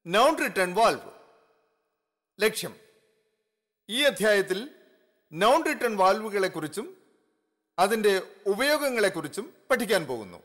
non return valve ലക്ഷ്യം ഈ അധ്യായത്തിൽ നോൺ റിട്ടേൺ വാൽവുകളെക്കുറിച്ചും അതിൻ്റെ ഉപയോഗങ്ങളെക്കുറിച്ചും പഠിക്കാൻ പോകുന്നു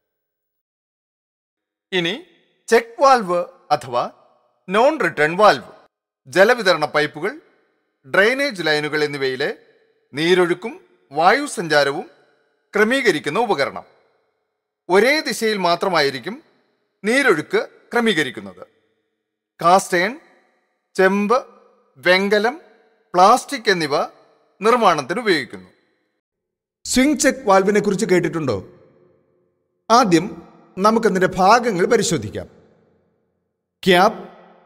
ഇനി ചെക്ക് വാൽവ് അഥവാ നോൺ റിട്ടേൺ വാൽവ് ജലവിതരണ പൈപ്പുകൾ ഡ്രെയിനേജ് ലൈനുകൾ എന്നിവയിലെ നീരൊഴുക്കും വായു സഞ്ചാരവും ക്രമീകരിക്കുന്ന ഉപകരണം ഒരേ ദിശയിൽ മാത്രമായിരിക്കും നീരൊഴുക്ക് ക്രമീകരിക്കുന്നത് കാസ്റ്റേൺ ചെമ്പ് വെങ്കലം പ്ലാസ്റ്റിക് എന്നിവ നിർമ്മാണത്തിന് ഉപയോഗിക്കുന്നു സ്വിംഗ് ചെക്ക് വാൽവിനെ കുറിച്ച് കേട്ടിട്ടുണ്ടോ ആദ്യം നമുക്കതിൻ്റെ ഭാഗങ്ങൾ പരിശോധിക്കാം cap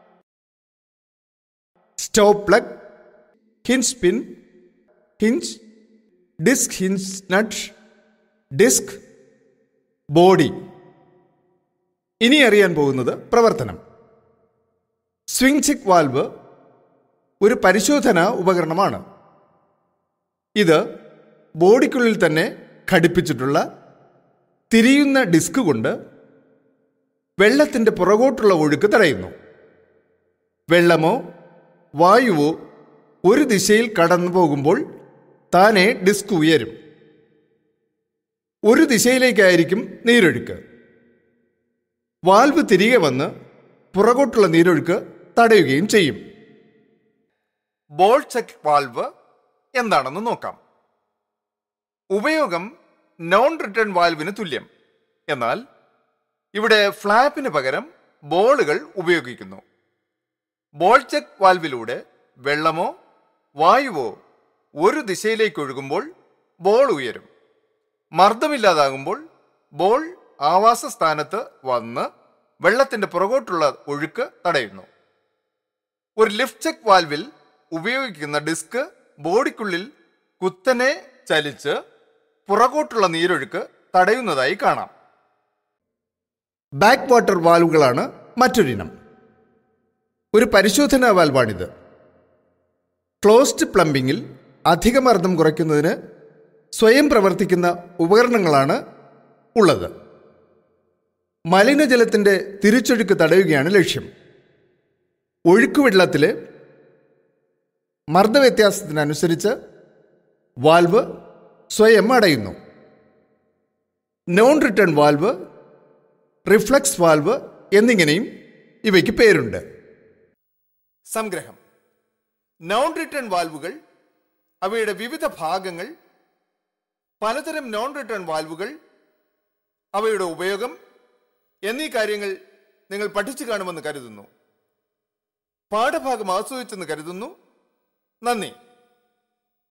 stop plug hinge pin hinge disc hinge nut disc body ഇനി അറിയാൻ പോകുന്നത് പ്രവർത്തനം സ്വിംഗ് ചെക്ക് വാൽവ് ഒരു പരിശോധനാ ഉപകരണമാണ് ഇത് ബോഡിക്കുള്ളിൽ തന്നെ ഘടിപ്പിച്ചിട്ടുള്ള തിരിയുന്ന ഡിസ്ക് കൊണ്ട് വെള്ളത്തിൻ്റെ പുറകോട്ടുള്ള ഒഴുക്ക് തടയുന്നു വെള്ളമോ വായുവോ ഒരു ദിശയിൽ കടന്നു പോകുമ്പോൾ താനെ ഡിസ്ക് ഉയരും ഒരു ദിശയിലേക്കായിരിക്കും നീരൊഴുക്ക് വാൽവ് തിരികെ വന്ന് പുറകോട്ടുള്ള നീരൊഴുക്ക് തടയുകയും ചെയ്യും ബോൾ ചെക്ക് വാൽവ് എന്താണെന്ന് നോക്കാം ഉപയോഗം നോൺ റിട്ടേൺ വാൽവിന് തുല്യം എന്നാൽ ഇവിടെ ഫ്ലാപ്പിന് പകരം ബോളുകൾ ഉപയോഗിക്കുന്നു ബോൾ ചെക്ക് വാൽവിലൂടെ വെള്ളമോ വായുവോ ഒരു ദിശയിലേക്ക് ഒഴുകുമ്പോൾ ബോൾ ഉയരും മർദ്ദമില്ലാതാകുമ്പോൾ ബോൾ ആവാസ സ്ഥാനത്ത് വന്ന് വെള്ളത്തിന്റെ പുറകോട്ടുള്ള ഒഴുക്ക് തടയുന്നു ഒരു ലിഫ്റ്റ് ചെക്ക് വാൽവിൽ ഉപയോഗിക്കുന്ന ഡിസ്ക് ബോഡിക്കുള്ളിൽ കുത്തനെ ചലിച്ച് പുറകോട്ടുള്ള നീരൊഴുക്ക് തടയുന്നതായി കാണാം ബാക്ക് വാട്ടർ വാൽവുകളാണ് മറ്റൊരിനം ഒരു പരിശോധനാ വാൽവാണിത് ക്ലോസ്ഡ് പ്ലംബിങ്ങിൽ അധിക മർദ്ദം കുറയ്ക്കുന്നതിന് സ്വയം പ്രവർത്തിക്കുന്ന ഉപകരണങ്ങളാണ് ഉള്ളത് മലിനജലത്തിൻ്റെ തിരിച്ചൊഴുക്ക് തടയുകയാണ് ലക്ഷ്യം ഒഴുക്കുവെള്ളത്തിലെ മർദ്ദവ്യത്യാസത്തിനനുസരിച്ച് വാൽവ് സ്വയം അടയുന്നു non return valve reflux valve എന്നിങ്ങനെയും ഇവയ്ക്ക് പേരുണ്ട് സംഗ്രഹം നോൺ റിട്ടേൺ വാൽവുകൾ അവയുടെ വിവിധ ഭാഗങ്ങൾ പലതരം നോൺ റിട്ടേൺ വാൽവുകൾ അവയുടെ ഉപയോഗം എന്നീ കാര്യങ്ങൾ നിങ്ങൾ പഠിച്ചു കാണുമെന്ന് കരുതുന്നു പാഠഭാഗം ആസ്വദിച്ചെന്ന് കരുതുന്നു നന്ദി